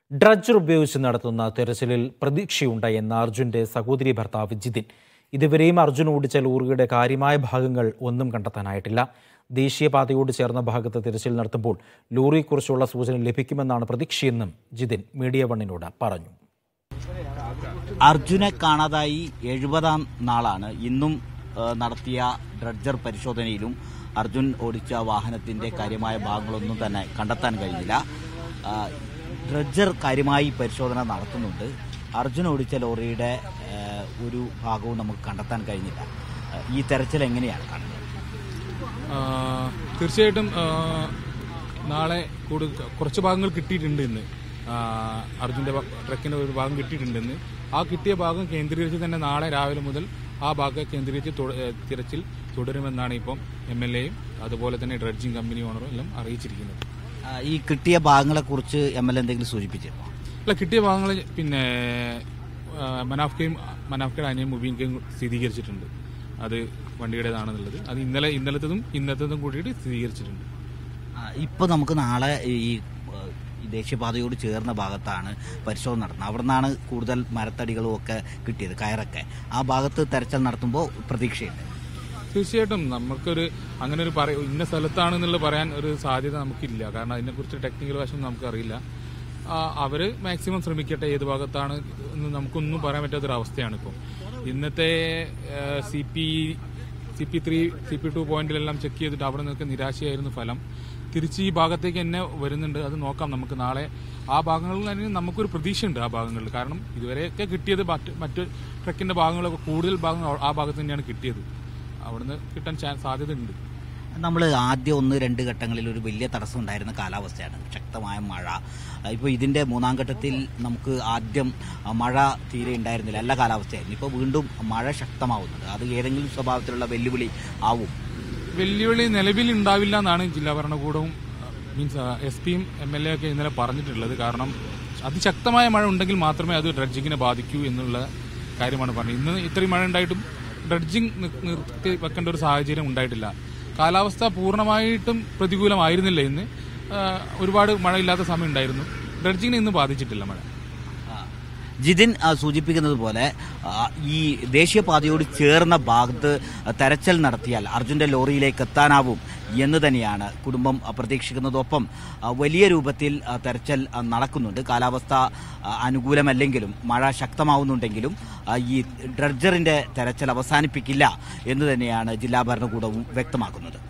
dredger ഉപയോഗിച്ച് നടത്തുന്ന തെരച്ചിലിൽ പ്രതീക്ഷയുണ്ട് എന്ന അർജുന്റെ സഹോദരി ഭർത്താവ് ജിതിൻ ഇതുവരെയും അർജുൻ ഓടിച്ച ലോറിയുടെ കാര്യമായ ഭാഗങ്ങൾ ഒന്നും കണ്ടെത്താനായിട്ടില്ല ദേശീയപാതയോട് ചേർന്ന ഭാഗത്ത് തിരച്ചിൽ നടത്തുമ്പോൾ ലോറിയെക്കുറിച്ചുള്ള സൂചന ലഭിക്കുമെന്നാണ് പ്രതീക്ഷയെന്നും ജിതിൻ മീഡിയ വണ്ണിനോട് പറഞ്ഞു അർജുനെ കാണാതായി എഴുപതാം നാളാണ് ഇന്നും ആ, നടത്തിയ ഡ്രഡ്ജർ പരിശോധനയിലും അർജുൻ ഓടിച്ച വാഹനത്തിന്റെ കാര്യമായ ഭാഗങ്ങളൊന്നും തന്നെ കണ്ടെത്താൻ കഴിഞ്ഞില്ല ആ, ഡ്രഡ്ജർ കാര്യമായി പരിശോധന നടത്തുന്നുണ്ട് അർജുൻ ഓടിച്ച ലോറിയുടെ ആ, ഒരു ഭാഗവും നമുക്ക് കണ്ടെത്താൻ കഴിഞ്ഞില്ല ആ, ഈ തെരച്ചിൽ എങ്ങനെയാണ് കാണുന്നത് ആ, തീർച്ചയായിട്ടും ആ, നാളെ കൂടു കുറച്ച് ഭാഗങ്ങൾ കിട്ടിയിട്ടുണ്ട് ഇന്ന് ആ, അർജുന്റെ ഭ- ട്രക്കിന്റെ ഒരു ഭാഗം കിട്ടിയിട്ടുണ്ട് ഇന്ന് ആ കിട്ടിയ ഭാഗം കേന്ദ്രീകരിച്ച് തന്നെ നാളെ രാവിലെ മുതൽ ആ ഭാഗം കേന്ദ്രീകരിച്ച് തുട- ഏ, തിരച്ചിൽ തുടരുമെന്നാണ് ഇപ്പം എം എൽ എയും അതുപോലെ തന്നെ ഡ്രഡ്ജിംഗ് കമ്പനി ഓണറും എല്ലാം അറിയിച്ചിരിക്കുന്നത് ആ, ഈ കിട്ടിയ ഭാഗങ്ങളെക്കുറിച്ച് എം എൽ എ എന്തെങ്കിലും സൂചിപ്പിച്ചിരുന്നു അല്ല കിട്ടിയ ഭാഗങ്ങൾ പിന്നെ ആ, മനാഫ്കയും മനാഫ്കയുടെ അനിയൻ മുബീൻകയും സ്ഥിരീകരിച്ചിട്ടുണ്ട് അത് വണ്ടിയുടേതാണെന്നുള്ളത് അത് ഇന്നലെ ഇന്നലത്തതും ഇന്നത്തതും കൂടിയിട്ട് സ്ഥിരീകരിച്ചിട്ടുണ്ട് ഇപ്പോൾ നമുക്ക് നാളെ ഈ ആ, ഈ ദേശീയപാതയോട് ചേർന്ന ഭാഗത്താണ് പരിശോധന നടത്തുന്നത് അവിടെ നിന്നാണ് കൂടുതൽ മരത്തടികളും ഒക്കെ കിട്ടിയത് കയറൊക്കെ ആ ഭാഗത്ത് തെരച്ചിൽ നടത്തുമ്പോൾ പ്രതീക്ഷയുണ്ട് തീർച്ചയായിട്ടും നമുക്കൊരു അങ്ങനെ ഒരു പറ ഇന്ന സ്ഥലത്താണെന്നുള്ളത് പറയാൻ ഒരു സാധ്യത നമുക്കില്ല കാരണം അതിനെക്കുറിച്ച് ടെക്നിക്കൽ വശം നമുക്കറിയില്ല ആ, അവര് മാക്സിമം ശ്രമിക്കട്ടെ ഏത് ഭാഗത്താണ് എന്ന് നമുക്കൊന്നും പറയാൻ പറ്റാത്തൊരു അവസ്ഥയാണ് ഇപ്പോൾ ഇന്നത്തെ C P C P three C P two പോയിന്റിലെല്ലാം ചെക്ക് ചെയ്തിട്ട് അവിടെ നിന്നൊക്കെ നിരാശയായിരുന്നു ഫലം തിരിച്ച് ഈ ഭാഗത്തേക്ക് തന്നെ വരുന്നുണ്ട് അത് നോക്കാം നമുക്ക് നാളെ ആ ഭാഗങ്ങളിൽ തന്നെ നമുക്കൊരു പ്രതീക്ഷയുണ്ട് ആ ഭാഗങ്ങളിൽ കാരണം ഇതുവരെയൊക്കെ കിട്ടിയത് മറ്റ് മറ്റ് ട്രക്കിന്റെ ഭാഗങ്ങളൊക്കെ കൂടുതൽ ഭാഗങ്ങൾ ആ ഭാഗത്ത് തന്നെയാണ് കിട്ടിയത് അവിടുന്ന് കിട്ടാൻ ചാൻ- സാധ്യത ഉണ്ട് നമ്മൾ ആദ്യം ഒന്ന് രണ്ട് ഘട്ടങ്ങളിൽ ഒരു വലിയ തടസ്സം ഉണ്ടായിരുന്ന കാലാവസ്ഥയാണ് ശക്തമായ മഴ ഇപ്പോൾ ഇതിന്റെ മൂന്നാം ഘട്ടത്തിൽ നമുക്ക് ആദ്യം ആ, മഴ തീരെ ഉണ്ടായിരുന്നില്ല എല്ലാ കാലാവസ്ഥയായിരുന്നു ഇപ്പോൾ വീണ്ടും മഴ ശക്തമാവുന്നുണ്ട് അത് ഏതെങ്കിലും സ്വഭാവത്തിലുള്ള വെല്ലുവിളി ആവും വെല്ലുവിളി നിലവിൽ ഉണ്ടാവില്ല എന്നാണ് ജില്ലാ ഭരണകൂടവും മീൻസ് എസ് പിയും എം എൽ എ ഒക്കെ ഇന്നലെ പറഞ്ഞിട്ടുള്ളത് കാരണം അതിശക്തമായ മഴ ഉണ്ടെങ്കിൽ മാത്രമേ അത് ഡ്രഡ്ജിങ്ങിനെ ബാധിക്കൂ എന്നുള്ള കാര്യമാണ് പറഞ്ഞത് ഇന്ന് ഇത്രയും മഴ ഉണ്ടായിട്ടും ഡ്രഡ്ജിങ് നി- നിർത്തി വെക്കേണ്ട ഒരു സാഹചര്യം ഉണ്ടായിട്ടില്ല കാലാവസ്ഥ പൂർണ്ണമായിട്ടും പ്രതികൂലമായിരുന്നില്ല ഇന്ന് ആ, ഒരുപാട് മഴയില്ലാത്ത സമയം ഉണ്ടായിരുന്നു ഡ്രഡ്ജിങ്ങിനെ ഇന്ന് ബാധിച്ചിട്ടില്ല മഴ ജിതിൻ ആ, സൂചിപ്പിക്കുന്നത് പോലെ ആ, ഈ ദേശീയപാതയോട് ചേർന്ന ഭാഗത്ത് തെരച്ചിൽ നടത്തിയാൽ അർജുന്റെ ലോറിയിലേക്ക് എത്താനാവും എന്ന് തന്നെയാണ് കുടുംബം ആ, പ്രതീക്ഷിക്കുന്നതൊപ്പം ആ, വലിയ രൂപത്തിൽ ആ, തെരച്ചിൽ ആ, നടക്കുന്നുണ്ട് കാലാവസ്ഥ ആ, അനുകൂലമല്ലെങ്കിലും മഴ ശക്തമാവുന്നുണ്ടെങ്കിലും ആ, ഈ ഡ്രഡ്ജറിന്റെ തെരച്ചിൽ അവസാനിപ്പിക്കില്ല എന്ന് തന്നെയാണ് ജില്ലാ ഭരണകൂടവും വ്യക്തമാക്കുന്നത്